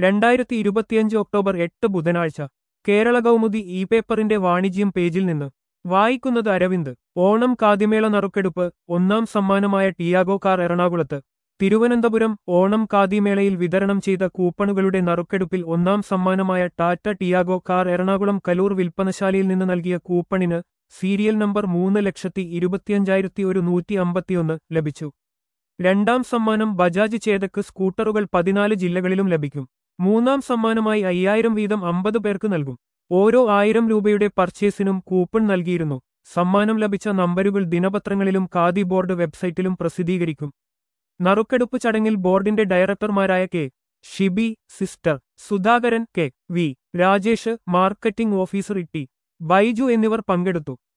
രണ്ടായിരത്തി ഇരുപത്തിയഞ്ച് ഒക്ടോബർ എട്ട് ബുധനാഴ്ച കേരള കൗമുദി ഇ പേപ്പറിന്റെ വാണിജ്യം പേജിൽ നിന്ന് വായിക്കുന്നത് അരവിന്ദ് ഓണം കാതിമേള നറുക്കെടുപ്പ് ഒന്നാം സമ്മാനമായ ടിയാഗോ കാർ എറണാകുളത്ത് തിരുവനന്തപുരം ഓണം കാതിമേളയിൽ വിതരണം ചെയ്ത കൂപ്പണുകളുടെ നറുക്കെടുപ്പിൽ ഒന്നാം സമ്മാനമായ ടാറ്റ ടിയാഗോ കാർ എറണാകുളം കലൂർ വിൽപ്പനശാലയിൽ നിന്ന് നൽകിയ കൂപ്പണിന് സീരിയൽ നമ്പർ മൂന്ന് ലക്ഷത്തി ഇരുപത്തിയഞ്ചായിരത്തി ഒരു നൂറ്റി അമ്പത്തിയൊന്ന് ലഭിച്ചു രണ്ടാം സമ്മാനം ബജാജ് ചേതക്ക് സ്കൂട്ടറുകൾ പതിനാല് ജില്ലകളിലും ലഭിക്കും മൂന്നാം സമ്മാനമായി അയ്യായിരം വീതം അമ്പത് പേർക്ക് നൽകും ഓരോ ആയിരം രൂപയുടെ പർച്ചേസിനും കൂപ്പൺ നൽകിയിരുന്നു സമ്മാനം ലഭിച്ച നമ്പരുകൾ ദിനപത്രങ്ങളിലും ഖാദി ബോർഡ് വെബ്സൈറ്റിലും പ്രസിദ്ധീകരിക്കും നറുക്കെടുപ്പ് ചടങ്ങിൽ ബോർഡിന്റെ ഡയറക്ടർമാരായ K Shibi sister Sudhakaran K V Rajesh marketing officer E T Baiju എന്നിവർ പങ്കെടുത്തു